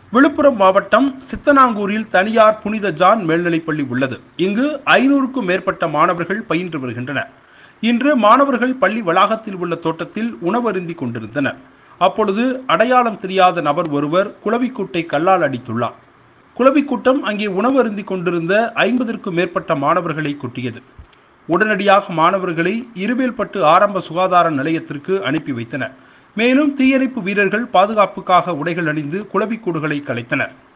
விழுப்புரம் மாவட்டம் சித்தனாங்கூரில் தனியார் புனித ஜான் மேல்நிலைப்பள்ளி உள்ளது இங்கு ஐநூறுக்கும் மேற்பட்ட மாணவர்கள் பயின்று வருகின்றனர் இன்று மாணவர்கள் பள்ளி வளாகத்தில் உள்ள தோட்டத்தில் உணவருந்தி கொண்டிருந்தனர் அப்பொழுது அடையாளம் தெரியாத நபர் ஒருவர் குளவிக்கூட்டை கல்லால் அடித்துள்ளார் குளவிக்கூட்டம் அங்கே உணவு அருந்தி கொண்டிருந்த ஐம்பதற்கும் மேற்பட்ட மாணவர்களை கொட்டியது உடனடியாக மாணவர்களை இருவேல்பட்டு ஆரம்ப சுகாதார நிலையத்திற்கு அனுப்பி வைத்தனர் மேலும் தீயணைப்பு வீரர்கள் பாதுகாப்புக்காக உடைகள் அணிந்து குளவிக்கூடுகளை கலைத்தனர்